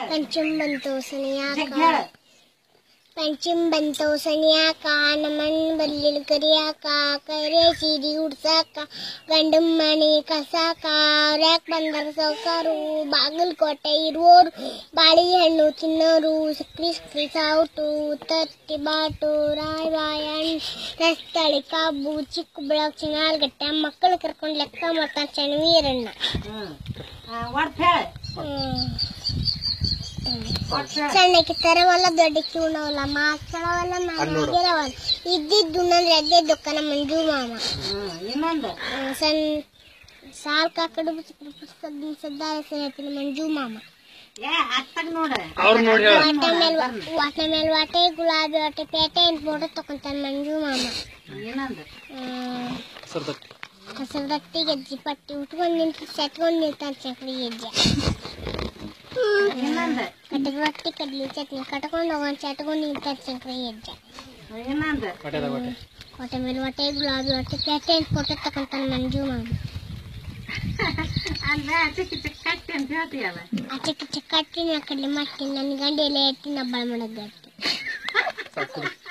ಪಂಚಮ್ ಬಂತು ಸನಿಯಾಕ ಜಗ್ಗಿ ಹೇಳ ಪಂಚಮ್ ಬಂತು ಸನಿಯಾಕ ನಮ್ಮನ್ ಬಲ್ಲಿಲ್ ಕರಿಯಾಕ ಕೈರೆ ಸೀರಿ ಉಡ್ಸಾಕ ಗಂಡನ್ ಮನೆ ಕಸಾಕ ಅವ್ರ್ಯಾಕ್ ಬಂದರ ಸೌಕಾರು ಬಾಗಲಕೋಟೆ ಇರುವೋರು ಬಾಳೆಹಣ್ಣು ತಿನ್ನೋರು ಸಕ್ರಿ ಸಕ್ರಿ ಸಾವುಟು ತತ್ತಿ ಬಾಟು ರಾಯ್ ಬಾಯಣ್ಣ ರಸ್ತಳಿ ಕಾಬು ಚಿಕ್ಕ ಬೆಳಗ್ ಚಿನಾಲ್ಗಟ್ಟೆ ಮಕ್ಕಳು ಕರ್ಕೊಂಡು ಲೆಕ್ಕ ಮಾಡ್ತಾನೆ ಚಣವೀರಣ್ಣ ಹ್ಮ್ ಒಟ್ಟು ಹೇಳ ಹ್ಮ್ ಒಟ್ಟು ಹೇಳ ಸಣ್ಣಕ್ಕೆ ತರವಲ್ಲ ದೊಡ್ಡಕ್ಕೆ ಉಣವಲ್ಲ ಮಾತಾಡವಲ್ಲ ಮಾತಾಗಿರವಲ್ಲ ಇದ್ದಿದ್ದು ನಂದ್ರೆ ಅದೇ ದುಃಖನ ಮಂಜು ಮಾಮ ಹ್ಮ್ ಇನ್ನೊಂದು ಹ್ಮ್, ಸಣ್ಣ ಸಾಲ್ ಕಾಕಡು ಪುಸ್ತಕದ ಸದ್ದಾರ ಸ್ನೇಹಿತನ ಮಂಜು ಮಾಮ ಏ ಹತ್ತಾಗ ನೋಡ ಅವ್ರು ನೋಡಿ ಹೇಳ ವಾಟೆ ಮೇಲ್ ವಾಟೆ ಮೇಲ್ ವಾಟೆ ಗುಲಾಬಿ ವಾಟೆ ಪೇಟೆ ಅಂತ ಫೋಟೋ ತಕೊಂತಾನೆ ಮಂಜು ಮಾಮ ಇನ್ನೊಂದು ಹ್ಮ್, ಸರ್ದಟ್ಟಿ ಹಸಿರು ದಟ್ಟಿ ಗೆಜ್ಜಿ ಪಟ್ಟಿ ಉಟ್ಕೊಂಡು ನಿಂತು ಸೆಟ್ಕೊಂಡು ನಿಂತಾನೆ ಚಕ್ರಿ ಗೆಜ್ಜೆ ಇನ್ನೊಂದು ಕಟ್ಟಿಗೆ ರೊಟ್ಟಿ ಕಡ್ಲಿ ಚಟ್ನಿ ಕಟ್ಕೊಂಡು ಹೋಗೋಣ ಚಟ್ಕೊಂಡು ನಿಂತಾನೆ ಚಕ್ರಿ ಗೆಜ್ಜೆ ಇನ್ನೊಂದು ಹೊಟ್ಟೆದ ಹೊಟ್ಟೆ ಹೊಟ್ಟೆ ಮೇಲೆ ಹೊಟ್ಟೆ ಗುಲಾಬಿ ಹೊಟ್ಟೆ ಪೇಟೆ ಅಂತ ಫೋಟೋ ತಕೊಂತಾನೆ ಮಂಜು ಮಾಮ ಅಲ್ಲ ಚಿಕ್ಕ ಚಿಕ್ಕ ಕಟ್ಟಿ ಅಂತ ಹೇಳ್ತೀಯಲ್ಲ ಆ ಚಿಕ್ಕ ಚಿಕ್ಕ ಕಟ್ಟಿನ ಕಡ್ಲಿ ಮಾಡ್ತೀನಿ ನನ್ನ ಗಂಡ ಎಲ್ಲ ಎತ್ತಿ ನಬ್ಬಳ ಮಾಡೋದು ಗಟ್ಟಿ ಸಾಕು